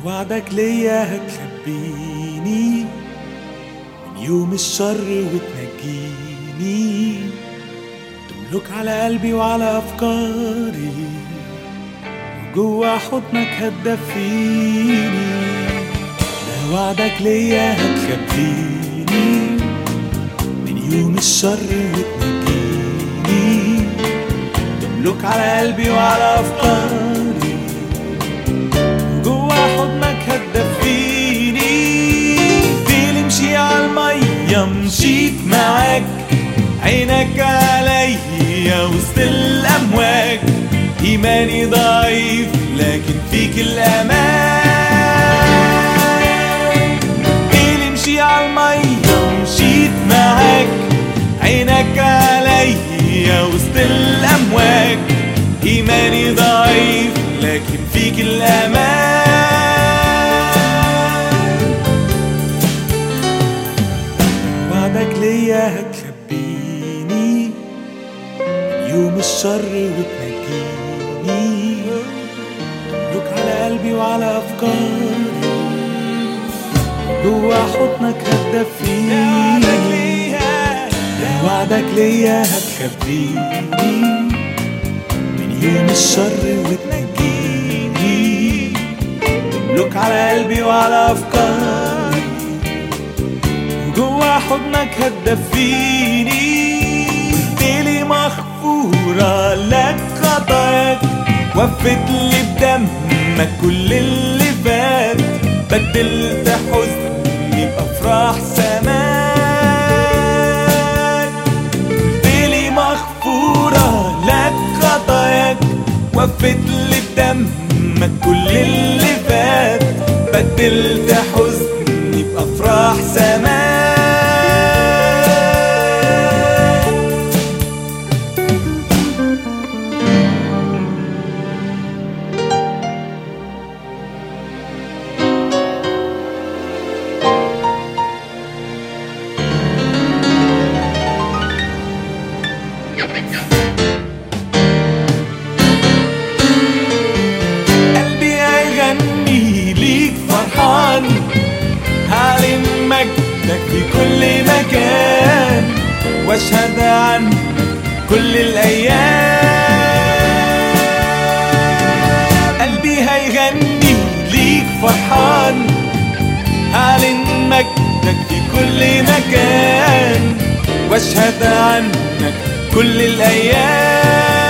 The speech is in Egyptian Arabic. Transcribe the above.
وعدك ليا هتخبيني من يوم الشر وتنجيني تملك على قلبي وعلى أفكاري وجوا حضنك هتدفيني ده وعدك ليا هتخبيني من يوم الشر وتنجيني تملك على قلبي وعلى أفكاري جوا حضنك هتدفيني في مشي على المية مشيت معاك عينك عليا وسط الأمواج إيماني ضعيف لكن فيك الأمان في مشي على المية مشيت معاك عينك عليا وسط الأمواج إيماني ضعيف لكن فيك الأمان وعدك ليا هتخبيني من يوم الشر وتنجيني تملك على قلبي وعلى أفكاري جوا حضنك هتدفيني وعدك ليا هتخبيني من يوم الشر وتنجيني تملك على قلبي وعلى أفكاري جوا حضنك هتدفيني ليلي مغفورة لك خطاياك وفت لي بدمك كل اللي فات بدلت حزني بأفراح سماك ليلي مغفورة لك خطاياك وفت لي بدمك كل اللي فات بدلت حزني بأفراح سماك قلبي هيغني ليك فرحان هعلن مجدك في كل مكان واشهد عنك كل الايام قلبي هيغني ليك فرحان هعلن مجدك في كل مكان واشهد عنك كل الايام